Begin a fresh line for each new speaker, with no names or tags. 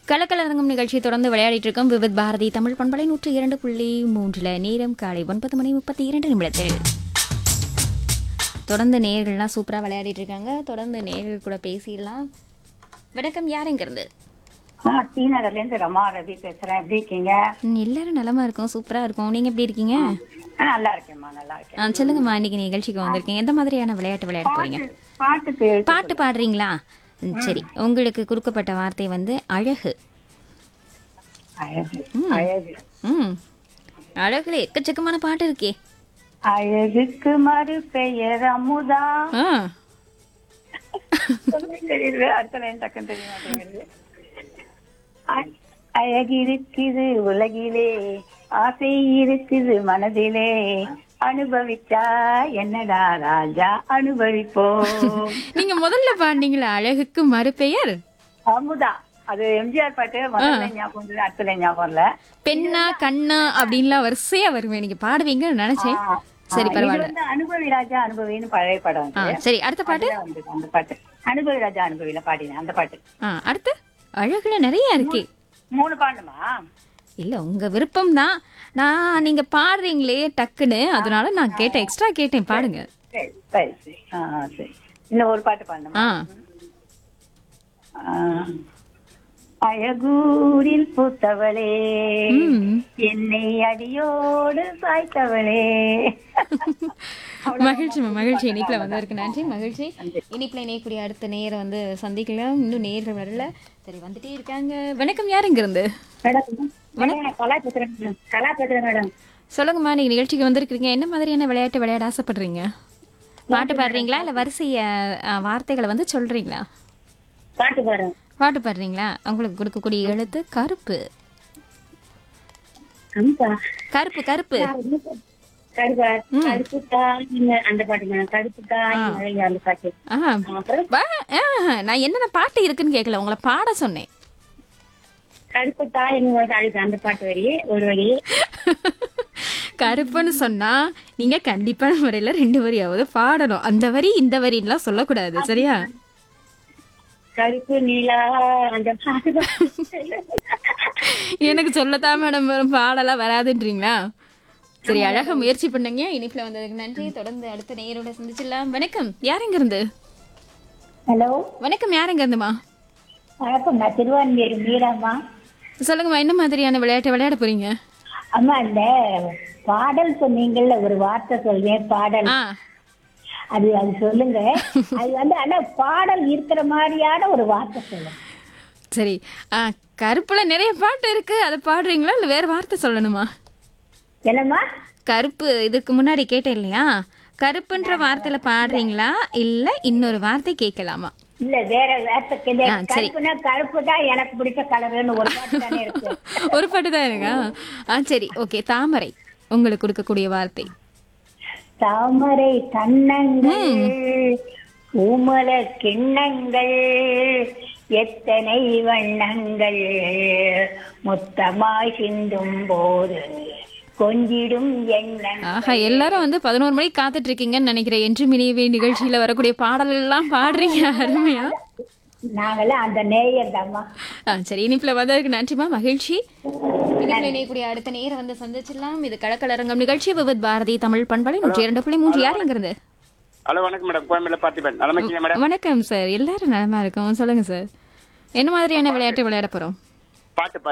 கலக்கலரங்கம் நிகழ்ச்சி தொடர்ந்து விளையாடிட்டு இருக்கோம் விவித் பாரதி தமிழ் பண்பலை நூற்றி இரண்டு புள்ளி மூன்றுல நேரம் காலை ஒன்பது மணி முப்பத்தி இரண்டு நிமிடத்தில் தொடர்ந்து நேர்கள்லாம் சூப்பராக விளையாடிட்டு இருக்காங்க தொடர்ந்து நேர்கள் கூட பேசிடலாம் வணக்கம் யாருங்கிறது
நான் டி நகர்ல இருந்து ரமா ரவி பேசுறேன் எப்படி இருக்கீங்க
ம், எல்லாரும் நலமா இருக்கோம் சூப்பராக இருக்கும் நீங்கள் எப்படி இருக்கீங்க
ஆ, நல்லா இருக்கேன்மா நல்லா இருக்கேன்
ஆ, சொல்லுங்கம்மா இன்னைக்கு நிகழ்ச்சிக்கு வந்திருக்கீங்க எந்த மாதிரியான விளையாட்டு விளையாட போறீங்க
பாட்டுக்கு
பாட்டு பாடுறீங்களா ம், சரி உங்களுக்கு கொடுக்கப்பட்ட வார்த்தை வந்து அழகு
அழகு அழகு
ம் அழகுல எக்கச்சக்கமான பாட்டு இருக்கே
அழகுக்கு மறு பெயர் அமுதா
ஆ
தெரியுது அடுத்த லைன் டக்குன்னு தெரிய மாட்டேங்குது அ- அழகு இருக்குது உலகிலே ஆசை இருக்குது மனதிலே அனுபவிச்சா என்னடா ராஜா அனுபவிப்போம்
நீங்க முதல்ல பாடினீங்களா அழகுக்கு மறுபெயர்
அமுதா அது எம்ஜிஆர் பாட்டு முதல்ல ஞாபகம் வந்தது, அடுத்த line ஞாபகம் இல்ல
பெண்ணா கண்ணா அப்படின்லாம் வரிசையா வருமே நீங்க பாடுவீங்கன்னு நினைச்சேன் சரி
இது
பரவாயில்ல
வந்து அனுபவி ராஜா அனுபவின்னு பழைய படம்
ஆ
வந்து
சரி அடுத்த பாட்டு
அதுல வந்தது அந்த பாட்டு அனுபவி ராஜா அனுபவியில பாடினேன் அந்த பாட்டு
ஆ அடுத்து அழகுல நிறைய இருக்கே
மூணு பாடணுமா
இல்ல உங்க விருப்பம் தான் நான் நீங்க பாடுறீங்களே டக்குன்னு அதனால நான் கேட்டேன் எக்ஸ்ட்ரா கேட்டேன் பாடுங்க
சரி சரி சரி ஆ ஆ, சரி இன்னும் ஒரு பாட்டு பாடணுமா
ஆ
ஆ. அழகூரில் பூத்தவளே
ம்.
என்னை அடியோடு சாய்த்தவளே
மகிழ்ச்சிமா மகிழ்ச்சி இனிப்புல வந்ததற்கு நன்றி மகிழ்ச்சி இனிப்புல இணையக்கூடிய அடுத்த நேரம் வந்து சந்திக்கலாம் இன்னும் நேர்கள் வரல சரி வந்துட்டே இருக்காங்க வணக்கம் யாருங்க இருந்து
மேடம் மேடம், கலா பேசுறேன் மேடம். கலா பேசுறேன் மேடம்
சொல்லுங்கம்மா நீங்க நிகழ்ச்சிக்கு வந்திருக்கீங்க என்ன மாதிரியான விளையாட்டு விளையாட ஆசைப்படுறீங்க பாட்டு பாடுறீங்களா இல்ல வரிசைய அஹ், வார்த்தைகளை வந்து சொல்றீங்களா
பாட்டு பாடுறேன்
பாட்டு பாடுறீங்களா உங்களுக்கு கொடுக்கக்கூடிய எழுத்து கருப்பு
அம்பா
கருப்பு கருப்பு
கருப்பா கருப்பு தாய் அந்த பாட்டு மேடம் கருப்பு தாய் மழை அந்த பாட்டு
ஆ
அப்புறம்
வா- ஆ, நான் என்னென்ன பாட்டு இருக்குன்னு கேட்கல உங்களை பாட சொன்னேன்
கருப்பு தாய் அழுது அந்த பாட்டு வரி ஒரு வரி
கருப்புன்னு சொன்னா நீங்க கண்டிப்பான முறையில ரெண்டு வரியாவது பாடணும் அந்த வரி இந்த வரிலாம் சொல்லக்கூடாது சரியா
கருப்பு நீலா அந்த பாட்டு
எனக்கு சொல்லத்தான் மேடம் வரும் பாடலாம் வராதுன்றீங்களா சரி அழகா முயற்சி பண்ணுங்க இனிப்புல வந்ததுக்கு நன்றி தொடர்ந்து அடுத்த நேரோட சந்திச்சிடலாம் வணக்கம் யாருங்க இருந்து
ஹலோ
வணக்கம் யாருங்க இருந்துமா
வணக்கம் நான் திருவான்மியூர் மீராம்மா
சொல்லுங்கம்மா என்ன மாதிரியான விளையாட்டு விளையாட போறீங்க
அம்மா அந்த பாடல் சொன்னீங்கல்ல ஒரு வார்த்தை சொல்வேன் பாடல்
ஆ
அது அது சொல்லுங்க அது வந்து ஆனா பாடல் இருக்கிற மாதிரியான ஒரு வார்த்தை சொல்லுங்க
சரி ஆ கருப்புல நிறைய பாட்டு இருக்கு அதை பாடுறீங்களா இல்ல வேற வார்த்தை சொல்லணுமா
என்னம்மா
கருப்பு இதுக்கு முன்னாடி கேட்டேன் இல்லையா கருப்புன்ற வார்த்தையில பாடுறீங்களா இல்ல இன்னொரு வார்த்தை கேட்கலாமா
இல்ல வேற வார்த்தை கிடையாது.
ஆ, சரி.
கருப்புனா கருப்பு தான் எனக்கு பிடிச்ச கலருன்னு ஒரு பாட்டு தானே இருக்கு
ஒரு பாட்டு தான் இருக்கா ஆ சரி ஓகே தாமரை உங்களுக்கு கொடுக்கக்கூடிய வார்த்தை
தாமரை கண்ணங்கள் பூமல கிண்ணங்கள் எத்தனை வண்ணங்கள் மொத்தமாய் சிந்தும் போது கொஞ்சிடும் எண்ணங்கள்
ஆஹா எல்லாரும் வந்து பதினோரு மணிக்கு காத்துட்டு இருக்கீங்கன்னு நினைக்கிறேன் என்று மினியவே நிகழ்ச்சியில வரக்கூடிய பாடல்கள் எல்லாம் பாடுறீங்க அருமையா
நாங்களாம் அந்த நேயர் தாம்மா
ஆ சரி இனிப்புல வந்ததுக்கு நன்றிமா மகிழ்ச்சி இனிப்புல இணையக்கூடிய அடுத்த நேரம் வந்து சந்திச்சிடலாம் இது கலக்கலரங்கம் நிகழ்ச்சி விவித் பாரதி தமிழ் பண்பலை நூற்றி இரண்டு புள்ளி மூன்று யார் இருந்து
ஹலோ வணக்கம் மேடம் கோயம்பேல பார்த்திபன் நலமா இருக்கீங்க மேடம்
வணக்கம் சார் எல்லாரும் நலமா இருக்கோம் சொல்லுங்க சார் என்ன மாதிரியான விளையாட்டு விளையாட போறோம்
பாட்டு பாரு